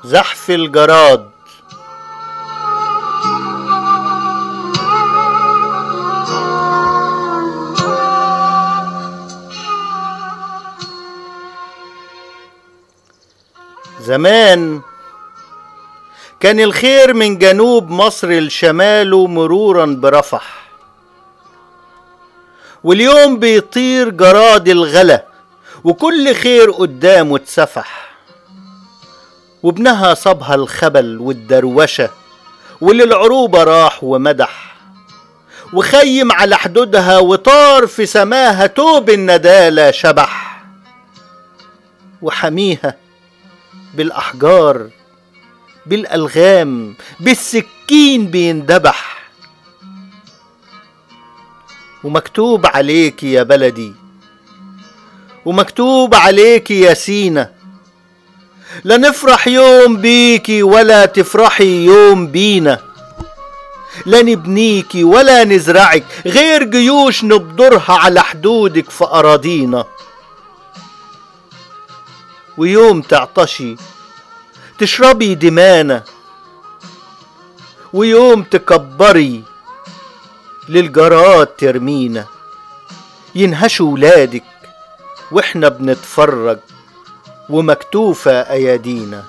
زحف الجراد زمان كان الخير من جنوب مصر لشماله مرورا برفح واليوم بيطير جراد الغلا وكل خير قدامه اتسفح وابنها صابها الخبل والدروشة وللعروبة راح ومدح وخيم على حدودها وطار في سماها توب الندالة شبح وحميها بالأحجار بالألغام بالسكين بيندبح ومكتوب عليك يا بلدي ومكتوب عليك يا سينا لا نفرح يوم بيكي ولا تفرحي يوم بينا لا نبنيكي ولا نزرعك غير جيوش نبدرها على حدودك في أراضينا ويوم تعطشي تشربي دمانا ويوم تكبري للجراد ترمينا ينهشوا ولادك واحنا بنتفرج ومكتوفة أيادينا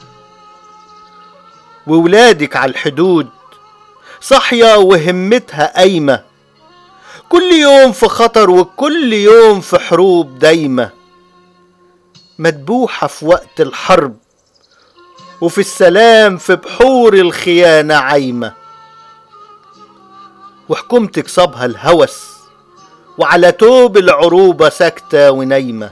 وولادك على الحدود صحية وهمتها قايمة كل يوم في خطر وكل يوم في حروب دايمة مدبوحة في وقت الحرب وفي السلام في بحور الخيانة عايمة وحكومتك صابها الهوس وعلى توب العروبة ساكتة ونايمة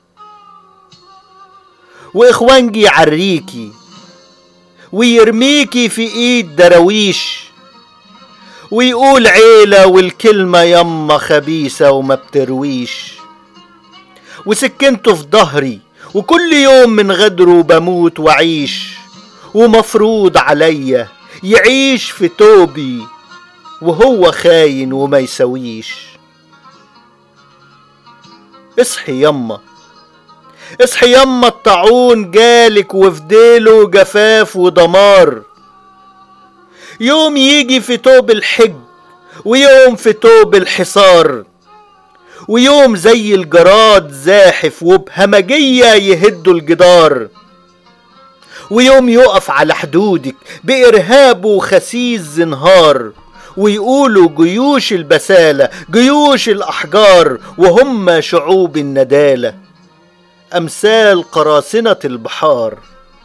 وإخوانجي يعريكي ويرميكي في إيد دراويش ويقول عيلة والكلمة يما خبيثة وما بترويش وسكنته في ظهري وكل يوم من غدره بموت وعيش ومفروض عليا يعيش في توبي وهو خاين وما يسويش اصحي يما اصحي يما الطاعون جالك وفي ديله جفاف ودمار يوم يجي في توب الحج ويوم في توب الحصار ويوم زي الجراد زاحف وبهمجية يهدوا الجدار ويوم يقف على حدودك بإرهابه خسيس زنهار ويقولوا جيوش البسالة جيوش الأحجار وهم شعوب الندالة أمثال قراصنة البحار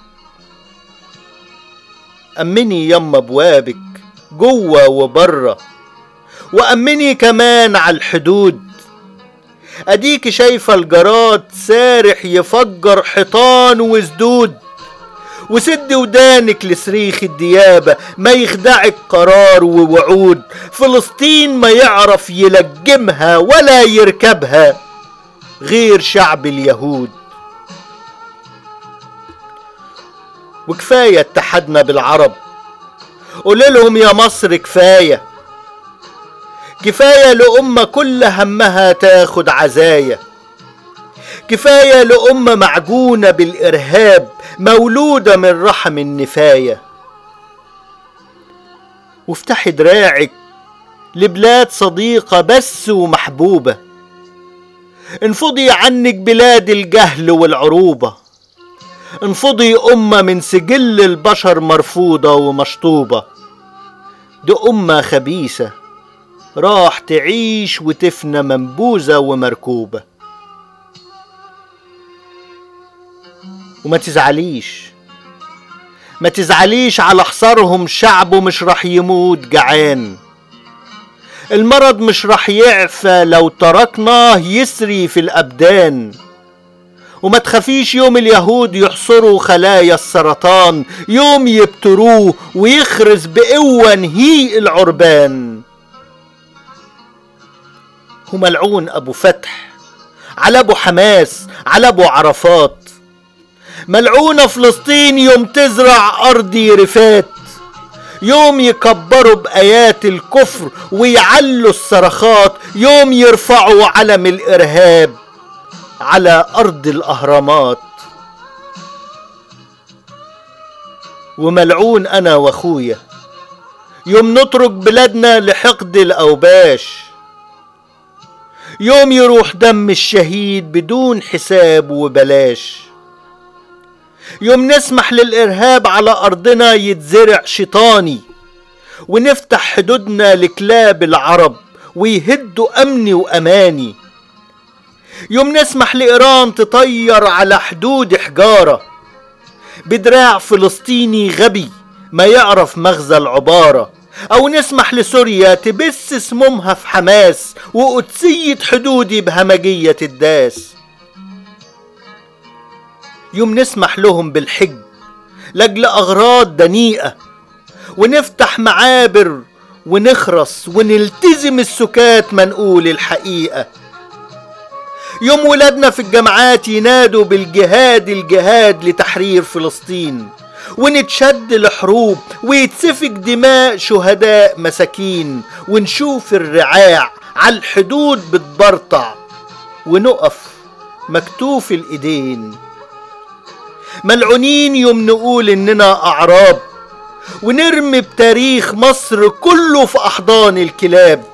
أمني يما بوابك جوه وبره وأمني كمان على الحدود أديك شايفة الجراد سارح يفجر حيطان وسدود وسد ودانك لصريخ الديابة ما يخدعك قرار ووعود فلسطين ما يعرف يلجمها ولا يركبها غير شعب اليهود وكفاية اتحدنا بالعرب قول لهم يا مصر كفاية كفاية لأمة كل همها تاخد عزايا كفاية لأمة معجونة بالإرهاب مولودة من رحم النفاية وافتحي دراعك لبلاد صديقة بس ومحبوبة انفضي عنك بلاد الجهل والعروبة انفضي أمة من سجل البشر مرفوضة ومشطوبة دي أمة خبيثة راح تعيش وتفنى منبوذة ومركوبة وما تزعليش ما تزعليش على حصارهم شعبه مش راح يموت جعان المرض مش راح يعفى لو تركناه يسري في الأبدان وما تخافيش يوم اليهود يحصروا خلايا السرطان يوم يبتروه ويخرس بقوة نهيء العربان وملعون أبو فتح على أبو حماس على أبو عرفات ملعونة فلسطين يوم تزرع أرضي رفات يوم يكبروا بآيات الكفر ويعلوا الصرخات يوم يرفعوا علم الإرهاب على أرض الأهرامات وملعون انا واخويا يوم نترك بلادنا لحقد الاوباش يوم يروح دم الشهيد بدون حساب وبلاش يوم نسمح للإرهاب على أرضنا يتزرع شيطاني ونفتح حدودنا لكلاب العرب ويهدوا أمني وأماني يوم نسمح لإيران تطير على حدود حجارة بدراع فلسطيني غبي ما يعرف مغزى العبارة أو نسمح لسوريا تبث سمومها في حماس وقدسية حدودي بهمجية الداس يوم نسمح لهم بالحج لأجل أغراض دنيئة ونفتح معابر ونخرس ونلتزم السكات ما نقول الحقيقة يوم ولادنا في الجامعات ينادوا بالجهاد الجهاد لتحرير فلسطين ونتشد لحروب ويتسفك دماء شهداء مساكين ونشوف الرعاع على الحدود بتبرطع ونقف مكتوف الايدين ملعونين يوم نقول اننا اعراب ونرمي بتاريخ مصر كله في احضان الكلاب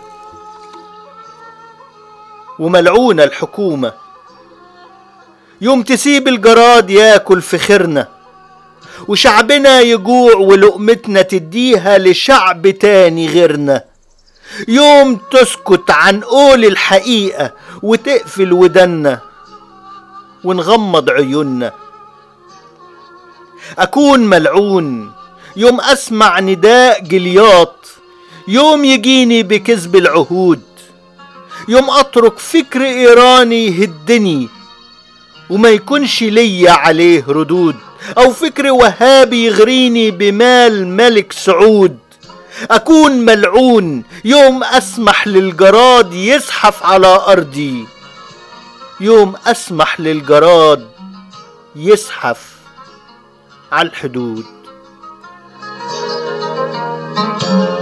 وملعونة الحكومة يوم تسيب الجراد ياكل في خيرنا وشعبنا يجوع ولقمتنا تديها لشعب تاني غيرنا يوم تسكت عن قول الحقيقة وتقفل ودنا ونغمض عيوننا أكون ملعون يوم أسمع نداء جلياط يوم يجيني بكذب العهود يوم أترك فكر إيراني يهدني وما يكونش ليا عليه ردود أو فكر وهابي يغريني بمال ملك سعود أكون ملعون يوم أسمح للجراد يزحف على أرضي يوم أسمح للجراد يزحف على الحدود